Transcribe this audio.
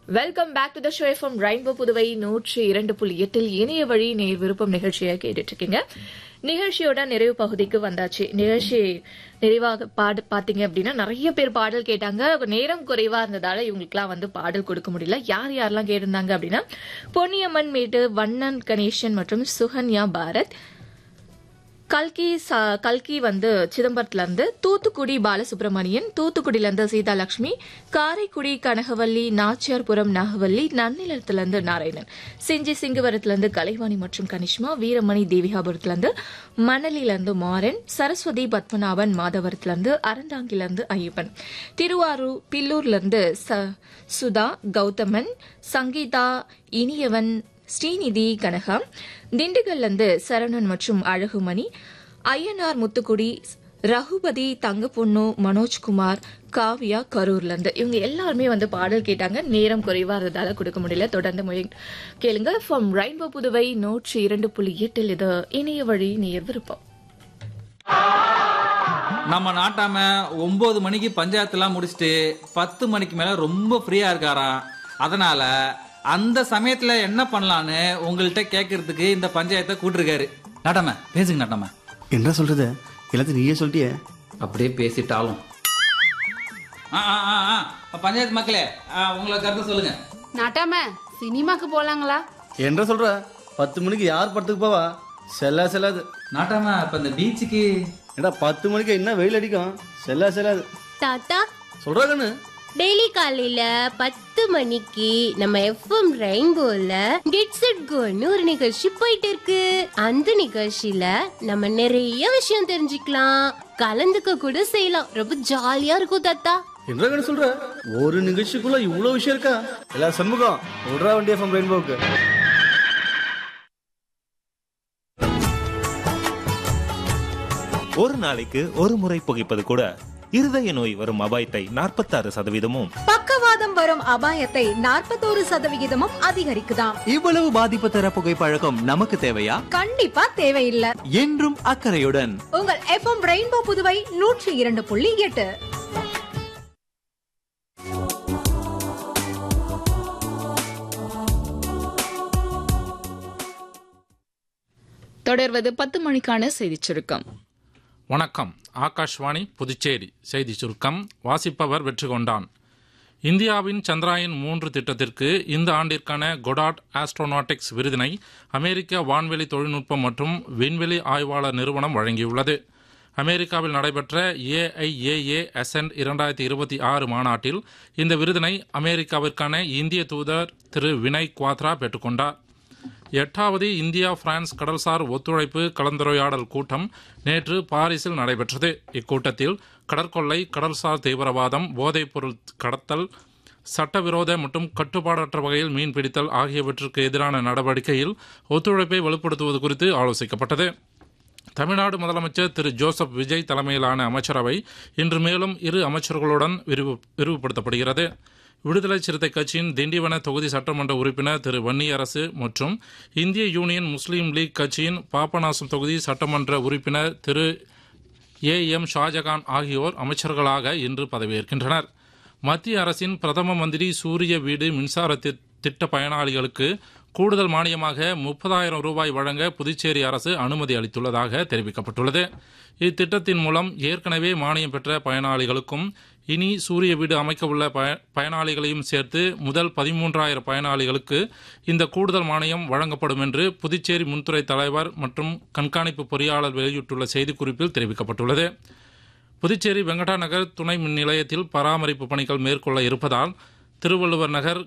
Welcome back to the show FM Rainbow Puduvai நூற்றி இரண்டு புள்ளி எட்டில் இணைய வழி நேர் விருப்பம் நிகழ்ச்சியை கேட்டுட்டு இருக்கீங்க நிகழ்ச்சியோட நிறைவு பகுதிக்கு வந்தாச்சு நிகழ்ச்சி நிறைவாக பாடு பாத்தீங்க அப்படின்னா நிறைய பேர் பாடல் கேட்டாங்க நேரம் குறைவா இருந்ததால இவங்களுக்குலாம் வந்து பாடல் கொடுக்க முடியல யார் யாரெல்லாம் கேட்டிருந்தாங்க அப்படின்னா பொன்னியம்மன் மேட்டு வண்ணன் கணேசன் மற்றும் சுகன்யா பாரத் கல்கி ச- கல்கி வந்து சிதம்பரத்துல இருந்து தூத்துக்குடி பாலசுப்ரமணியன் தூத்துக்குடியில இருந்து சீதாலட்சுமி காரைக்குடி கனகவல்லி நாச்சியார்புரம் நாகவல்லி நன்னிலத்துல இருந்து நாராயணன் செஞ்சி சிங்கவரத்துல இருந்து கலைவாணி மற்றும் கனிஷ்மா வீரமணி தேவிகாபுரத்துல இருந்து மணலில இருந்து மாறன் சரஸ்வதி பத்மநாபன் மாதவரத்துல இருந்து அறந்தாங்கில இருந்து ஐயப்பன் திருவாரூர் பில்லூர்ல இருந்து ச- சுதா கௌதமன் சங்கீதா இனியவன் ஸ்ரீநிதி கனகா திண்டுக்கல்ல இருந்து சரவணன் மற்றும் அழகுமணி ஐயனார் முத்துக்குடி ரகுபதி தங்கப்பொண்ணு மனோஜ்குமார் காவியா கரூர்ல இருந்து இவங்க எல்லாருமே வந்து பாடல் கேட்டாங்க நேரம் குறைவா இருந்ததால கொடுக்க முடியல தொடர்ந்து முய- கேளுங்க ஃப்ரம் ரெயின்போ புதுவை நூற்றி இரண்டு புள்ளி எட்டில் இது இணைய வழி நேர் விருப்பம் நம்ம நாட்டாம ஒன்பது மணிக்கு பஞ்சாயத்துலாம் முடிச்சுட்டு பத்து மணிக்கு மேல ரொம்ப ஃப்ரீயா இருக்காராம் அதனால அந்த சமயத்துல என்ன பண்ணலான்னு உங்கள்கிட்ட கேட்கறதுக்கு இந்த பஞ்சாயத்தை கூட்டிருக்காரு நாட்டாம பேசுங்க நாட்டாம என்ன சொல்றது எல்லாத்தையும் நீயே சொல்லிட்டியே அப்படியே பேசிட்டாலும் ஆ, ஆ, ஆ, ஆ. பஞ்சாயத்து மக்களே ஆ, உங்களை கருத்து சொல்லுங்க நாட்டாம சினிமாக்கு போலாங்களா என்ன சொல்ற பத்து மணிக்கு யார் படத்துக்கு போவா செல்லா செல்லாது நாட்டாம இப்ப இந்த பீச்சுக்கு ஏடா பத்து மணிக்கு என்ன வெயில் அடிக்கும் செல்லா செல்லாது தாத்தா சொல்றா கண்ணு டெய்லி காலையில பத்து மணிக்கு நம்ம எஃப்எம் ரெயின்போல கெட்ஸ் இட் கோன்னு ஒரு நிகழ்ச்சி போயிட்டு இருக்கு அந்த நிகழ்ச்சியில நம்ம நிறைய விஷயம் தெரிஞ்சுக்கலாம் கலந்துக்க கூட செய்யலாம் ரொம்ப ஜாலியா இருக்கும் தாத்தா என்ன கண்ணு சொல்ற ஒரு நிகழ்ச்சிக்குள்ள இவ்வளவு விஷயம் இருக்கா எல்லா சண்முகம் விடுறா வண்டி எஃப்எம் ரெயின்போக்கு ஒரு நாளைக்கு ஒரு முறை புகைப்பது கூட இருதய நோய் வரும் அபாயத்தை நாற்பத்தாறு சதவீதமும் பக்கவாதம் வரும் அபாயத்தை நாற்பத்தோரு சதவிகிதமும் அதிகரிக்குதாம் இவ்வளவு பாதிப்பு தர புகைப்பழக்கம் நமக்கு தேவையா கண்டிப்பா தேவையில்லை என்றும் அக்கறையுடன் உங்கள் எஃப்எம் ரெயின்போ புதுவை நூற்றி இரண்டு புள்ளி எட்டு தொடர்வது பத்து மணிக்கான செய்திச் சுருக்கம் வணக்கம் ஆகாஷ்வாணி புதுச்சேரி செய்தி சுருக்கம் வாசிப்பவர் வெற்றி கொண்டான் இந்தியாவின் சந்திராயன் மூன்று திட்டத்திற்கு இந்த ஆண்டிற்கான கொடாட் ஆஸ்ட்ரோநாட்டிக்ஸ் விருதினை அமெரிக்க வான்வெளி தொழில்நுட்பம் மற்றும் விண்வெளி ஆய்வாளர் நிறுவனம் வழங்கியுள்ளது அமெரிக்காவில் நடைபெற்ற ஏஐஏஏ அசென்ட் இரண்டாயிரத்தி இருபத்தி ஆறு மாநாட்டில் இந்த விருதினை அமெரிக்காவிற்கான இந்திய தூதர் திரு வினய் குவாத்ரா பெற்றுக்கொண்டார் எட்டாவது இந்தியா பிரான்ஸ் கடல்சார் ஒத்துழைப்பு கலந்துரையாடல் கூட்டம் நேற்று பாரிஸில் நடைபெற்றது இக்கூட்டத்தில் கடற்கொள்ளை கடல்சார் தீவிரவாதம் போதைப்பொருள் கடத்தல் சட்டவிரோத மற்றும் கட்டுப்பாடற்ற வகையில் மீன் பிடித்தல் ஆகியவற்றுக்கு எதிரான நடவடிக்கையில் ஒத்துழைப்பை வலுப்படுத்துவது குறித்து ஆலோசிக்கப்பட்டது தமிழ்நாடு முதலமைச்சர் திரு ஜோசப் விஜய் தலைமையிலான அமைச்சரவை இன்று மேலும் இரு அமைச்சர்களுடன் விரிவு விரிவுபடுத்தப்படுகிறது விடுதலை சிறுத்தை கட்சியின் திண்டிவன தொகுதி சட்டமன்ற உறுப்பினர் திரு வன்னியரசு மற்றும் இந்திய யூனியன் முஸ்லீம் லீக் கட்சியின் பாபநாசம் தொகுதி சட்டமன்ற உறுப்பினர் திரு ஏ எம் ஷாஜகான் ஆகியோர் அமைச்சர்களாக இன்று பதவியேற்கின்றனர் மத்திய அரசின் பிரதம மந்திரி சூரிய வீடு மின்சார தி- திட்ட பயனாளிகளுக்கு கூடுதல் மானியமாக முப்பதாயிரம் ரூபாய் வழங்க புதுச்சேரி அரசு அனுமதி அளித்துள்ளதாக தெரிவிக்கப்பட்டுள்ளது இத்திட்டத்தின் மூலம் ஏற்கனவே மானியம் பெற்ற பயனாளிகளுக்கும் இனி சூரிய வீடு அமைக்க உள்ள பய- பயனாளிகளையும் சேர்த்து முதல் பதிமூன்றாயிரம் பயனாளிகளுக்கு இந்த கூடுதல் மானியம் வழங்கப்படும் என்று புதுச்சேரி முன்துறை தலைவர் மற்றும் கண்காணிப்பு பொறியாளர் வெளியிட்டுள்ள செய்திக்குறிப்பில் தெரிவிக்கப்பட்டுள்ளது புதுச்சேரி வெங்கடா நகர் துணை மின் நிலையத்தில் பராமரிப்பு பணிகள் மேற்கொள்ள இருப்பதால் திருவள்ளுவர் நகர்